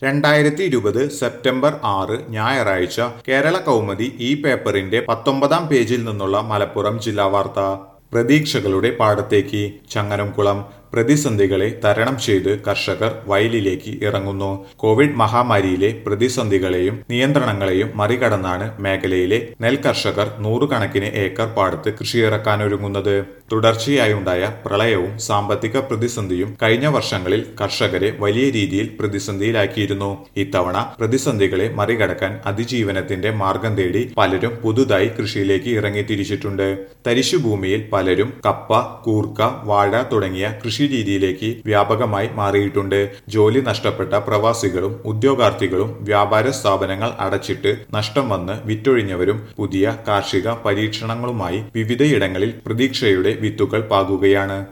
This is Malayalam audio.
രണ്ടായിരത്തി ഇരുപത് സെപ്റ്റംബർ ആറ് ഞായറാഴ്ച കേരള കൗമുദി ഈ പേപ്പറിന്റെ പത്തൊമ്പതാം പേജിൽ നിന്നുള്ള മലപ്പുറം ജില്ലാ വാർത്ത പ്രതീക്ഷകളുടെ പാടത്തേക്ക് ചങ്ങനംകുളം പ്രതിസന്ധികളെ തരണം ചെയ്ത് കർഷകർ വയലിലേക്ക് ഇറങ്ങുന്നു കോവിഡ് മഹാമാരിയിലെ പ്രതിസന്ധികളെയും നിയന്ത്രണങ്ങളെയും മറികടന്നാണ് മേഖലയിലെ നെൽ കർഷകർ നൂറുകണക്കിന് ഏക്കർ പാടത്ത് കൃഷിയിറക്കാനൊരുങ്ങുന്നത് തുടർച്ചയായുണ്ടായ പ്രളയവും സാമ്പത്തിക പ്രതിസന്ധിയും കഴിഞ്ഞ വർഷങ്ങളിൽ കർഷകരെ വലിയ രീതിയിൽ പ്രതിസന്ധിയിലാക്കിയിരുന്നു ഇത്തവണ പ്രതിസന്ധികളെ മറികടക്കാൻ അതിജീവനത്തിന്റെ മാർഗം തേടി പലരും പുതുതായി കൃഷിയിലേക്ക് ഇറങ്ങിത്തിരിച്ചിട്ടുണ്ട് തരിശുഭൂമിയിൽ പലരും കപ്പ കൂർക്ക വാഴ തുടങ്ങിയ കൃഷി രീതിയിലേക്ക് വ്യാപകമായി മാറിയിട്ടുണ്ട് ജോലി നഷ്ടപ്പെട്ട പ്രവാസികളും ഉദ്യോഗാർത്ഥികളും വ്യാപാര സ്ഥാപനങ്ങൾ അടച്ചിട്ട് നഷ്ടം വന്ന് വിറ്റൊഴിഞ്ഞവരും പുതിയ കാർഷിക പരീക്ഷണങ്ങളുമായി വിവിധയിടങ്ങളിൽ പ്രതീക്ഷയുടെ വിത്തുകൾ പാകുകയാണ്